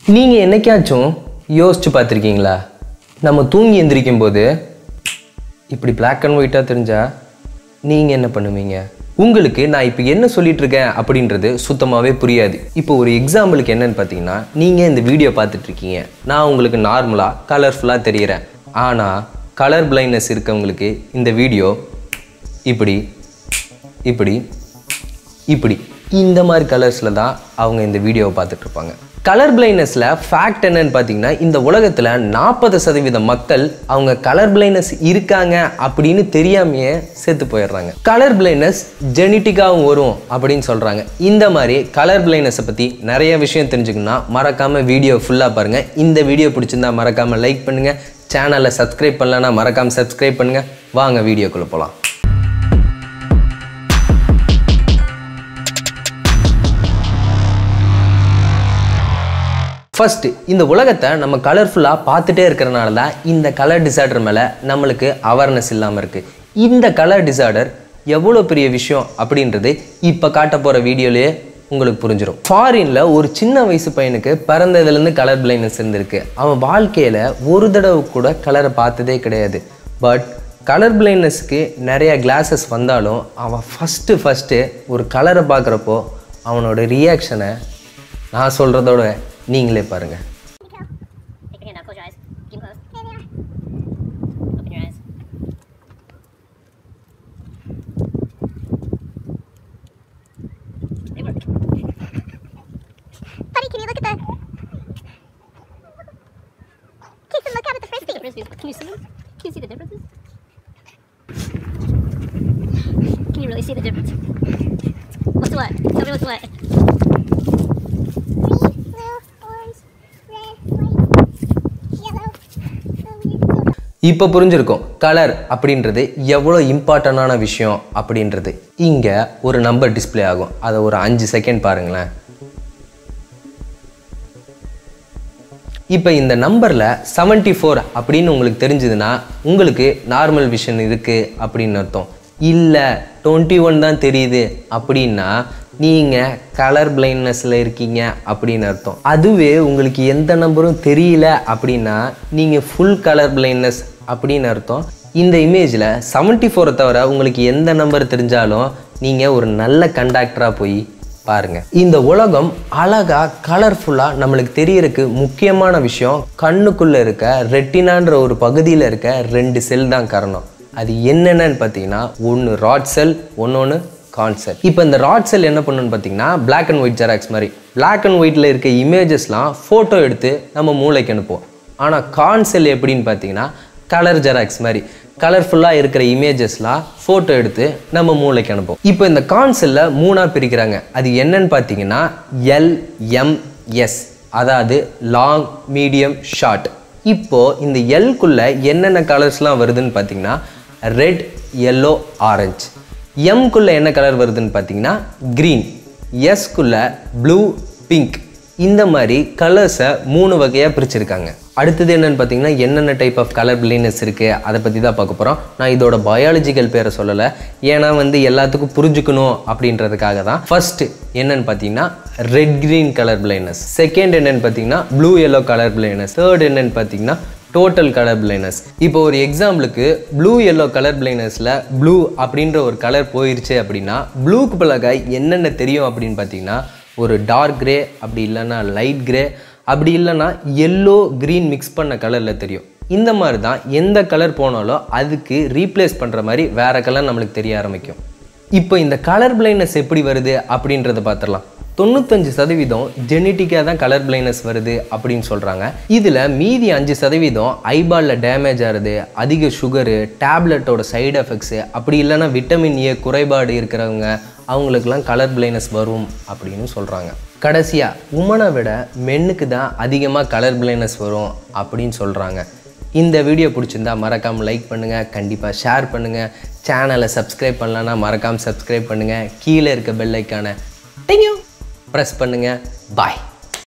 நீங்கள் என்னைக்காச்சும் யோசிச்சு பார்த்துருக்கீங்களா நம்ம தூங்கி எந்திரிக்கும் போது இப்படி Black அண்ட் ஒயிட்டாக தெரிஞ்சா நீங்கள் என்ன பண்ணுவீங்க உங்களுக்கு நான் இப்போ என்ன சொல்லிட்டு இருக்கேன் அப்படின்றது சுத்தமாகவே புரியாது இப்போ ஒரு எக்ஸாம்பிளுக்கு என்னன்னு பார்த்தீங்கன்னா நீங்கள் இந்த வீடியோ பார்த்துட்டு இருக்கீங்க நான் உங்களுக்கு நார்மலாக கலர்ஃபுல்லாக தெரிகிறேன் ஆனால் கலர் பிளைண்ட்னஸ் இருக்கவங்களுக்கு இந்த வீடியோ இப்படி இப்படி இப்படி இந்த மாதிரி கலர்ஸில் தான் அவங்க இந்த வீடியோவை பார்த்துட்டு இருப்பாங்க கலர் பிளைண்ட்னஸில் ஃபேக்ட் என்னன்னு பார்த்தீங்கன்னா இந்த உலகத்தில் நாற்பது சதவீத மக்கள் அவங்க கலர் பிளைண்ட்னஸ் இருக்காங்க அப்படின்னு தெரியாமையே செத்து போயிடுறாங்க கலர் பிளைண்ட்னஸ் ஜெனட்டிக்காகவும் வரும் அப்படின்னு சொல்கிறாங்க இந்த மாதிரி கலர் பிளைண்ட்னஸை பற்றி நிறைய விஷயம் தெரிஞ்சுக்கணும்னா மறக்காமல் வீடியோ ஃபுல்லாக பாருங்கள் இந்த வீடியோ பிடிச்சிருந்தா மறக்காமல் லைக் பண்ணுங்கள் சேனலை சப்ஸ்கிரைப் பண்ணலன்னா மறக்காமல் சப்ஸ்கிரைப் பண்ணுங்கள் வாங்க வீடியோக்குள்ளே போகலாம் ஃபர்ஸ்ட் இந்த உலகத்தை நம்ம கலர்ஃபுல்லாக பார்த்துட்டே இருக்கிறனால தான் இந்த கலர் டிசார்டர் மேலே நம்மளுக்கு அவேர்னஸ் இல்லாமல் இருக்குது இந்த கலர் டிசார்டர் எவ்வளோ பெரிய விஷயம் அப்படின்றது இப்போ காட்ட போகிற வீடியோலேயே உங்களுக்கு புரிஞ்சிடும் ஃபாரினில் ஒரு சின்ன வயசு பையனுக்கு பிறந்ததுலேருந்து கலர் பிளைண்ட்னஸ் இருந்திருக்கு அவன் வாழ்க்கையில் ஒரு தடவை கூட கலரை பார்த்ததே கிடையாது பட் கலர் பிளைண்ட்னஸ்க்கு நிறைய கிளாஸஸ் வந்தாலும் அவன் ஃபஸ்ட்டு ஃபஸ்ட்டு ஒரு கலரை பார்க்குறப்போ அவனோட ரியாக்ஷனை நான் சொல்கிறதோட நீங்களே பாருங்கள் Take your hand now. Close your eyes. Keep them closed. Open your eyes. They work. Buddy, can you look at the... Jason, look out at the The frisbee. frisbees. Can you see them? Can you see the differences? Can you really see the difference? What's what? Tell me what's what. Green, blue, orange, red, white, yellow. blue, இப்போ புரிஞ்சிருக்கும் colour அப்படின்றது எவ்வளோ இம்பார்ட்டண்டான விஷயம் அப்படின்றது இங்கே ஒரு number display ஆகும் அதை ஒரு அஞ்சு செகண்ட் பாருங்களேன் இப்போ இந்த நம்பரில் 74 ஃபோர் அப்படின்னு உங்களுக்கு தெரிஞ்சதுன்னா உங்களுக்கு நார்மல் விஷன் இருக்குது அப்படின்னு அர்த்தம் இல்லை டுவெண்ட்டி ஒன் தான் தெரியுது அப்படின்னா நீங்கள் கலர் பிளைண்ட்னஸில் இருக்கீங்க அப்படின்னு அர்த்தம் அதுவே உங்களுக்கு எந்த நம்பரும் தெரியல அப்படின்னா நீங்கள் ஃபுல் கலர் பிளைண்ட்னஸ் அப்படின்னு அர்த்தம் இந்த இமேஜில் 74 ஃபோரை தவிர உங்களுக்கு எந்த நம்பர் தெரிஞ்சாலும் நீங்கள் ஒரு நல்ல கண்டாக்டராக போய் பாருங்க இந்த உலகம் அழகா கலர்ஃபுல்லா நம்மளுக்கு தெரியறதுக்கு முக்கியமான விஷயம் கண்ணுக்குள்ள இருக்க ரெட்டினான்ற ஒரு பகுதியில் இருக்க ரெண்டு செல் தான் காரணம் அது என்னென்னு பார்த்தீங்கன்னா ஒன்று ராட் செல் ஒன்னொன்று கான் செல் இப்போ இந்த ராட் செல் என்ன பண்ணுன்னு பார்த்தீங்கன்னா Black அண்ட் ஒயிட் ஜெராக்ஸ் மாதிரி Black அண்ட் ஒயிட்டில் இருக்க இமேஜஸ்லாம் ஃபோட்டோ எடுத்து நம்ம மூளைக்கு அனுப்புவோம் ஆனால் கான் செல் எப்படின்னு பார்த்தீங்கன்னா கலர் ஜெராக்ஸ் மாதிரி கலர்ஃபுல்லாக இருக்கிற இமேஜஸ்லாம் ஃபோட்டோ எடுத்து நம்ம மூளைக்கு அனுப்போம் இப்போ இந்த கான்செல்ல மூணாக பிரிக்கிறாங்க அது என்னன்னு பார்த்தீங்கன்னா எல்எம்எஸ் அதாவது லாங் மீடியம் ஷார்ட் இப்போ இந்த எல்குள்ள என்னென்ன கலர்ஸ்லாம் வருதுன்னு பார்த்தீங்கன்னா ரெட் yellow ஆரஞ்சு எம்குள்ள என்ன கலர் வருதுன்னு பார்த்தீங்கன்னா க்ரீன் எஸ்குள்ள ப்ளூ பிங்க் இந்த மாதிரி கலர்ஸை மூணு வகையாக பிரிச்சிருக்காங்க அடுத்தது என்னன்னு பார்த்தீங்கன்னா என்னென்ன டைப் ஆஃப் கலர் பிளைனஸ் இருக்குது அதை பற்றி தான் பார்க்க போகிறோம் நான் இதோட பயாலஜிக்கல் பேரை சொல்லலை ஏன்னா வந்து எல்லாத்துக்கும் புரிஞ்சுக்கணும் அப்படின்றதுக்காக தான் ஃபர்ஸ்ட் என்னன்னு பார்த்தீங்கன்னா red green colour planes second என்னன்னு பார்த்தீங்கன்னா blue yellow colour planes third என்னன்னு பார்த்தீங்கன்னா டோட்டல் கலர் பிளைனஸ் இப்போ ஒரு எக்ஸாம்பிளுக்கு ப்ளூ yellow கலர் பிளைனஸில் ப்ளூ அப்படின்ற ஒரு கலர் போயிருச்சு அப்படின்னா ப்ளூக்கு பிறகு என்னென்ன தெரியும் அப்படின்னு பார்த்தீங்கன்னா ஒரு டார்க் கிரே அப்படி இல்லைன்னா லைட் கிரே அப்படி இல்லைன்னா எல்லோ க்ரீன் மிக்ஸ் பண்ண கலரில் தெரியும் இந்த மாதிரி தான் எந்த கலர் போனாலும் அதுக்கு ரீப்ளேஸ் பண்ணுற மாதிரி வேறு கலர் நம்மளுக்கு தெரிய ஆரம்பிக்கும் இப்போ இந்த கலர் பிளைண்ட்னஸ் எப்படி வருது அப்படின்றத பார்த்துடலாம் தொண்ணூத்தஞ்சு சதவீதம் ஜெனட்டிக்காக தான் கலர் பிளைண்ட்னஸ் வருது அப்படின்னு சொல்கிறாங்க இதில் மீதி அஞ்சு சதவீதம் ஐபாலில் டேமேஜ் ஆகுது அதிக சுகரு டேப்லெட்டோட சைடு எஃபெக்ட்ஸு அப்படி இல்லைன்னா விட்டமின் ஏ குறைபாடு இருக்கிறவங்க அவங்களுக்கெல்லாம் கலர் பிளைண்ட்னஸ் வரும் அப்படின்னு சொல்கிறாங்க கடைசியாக உமனை விட மென்னுக்கு தான் அதிகமாக கலர் பிளைண்ட்னஸ் வரும் அப்படின்னு சொல்கிறாங்க இந்த வீடியோ பிடிச்சிருந்தா மறக்காமல் லைக் பண்ணுங்கள் கண்டிப்பாக ஷேர் பண்ணுங்கள் சேனலை சப்ஸ்கிரைப் பண்ணலன்னா மறக்காமல் சப்ஸ்கிரைப் பண்ணுங்கள் கீழே இருக்க பெல் ஐக்கானை ப்ரெஸ் பண்ணுங்கள் பாய்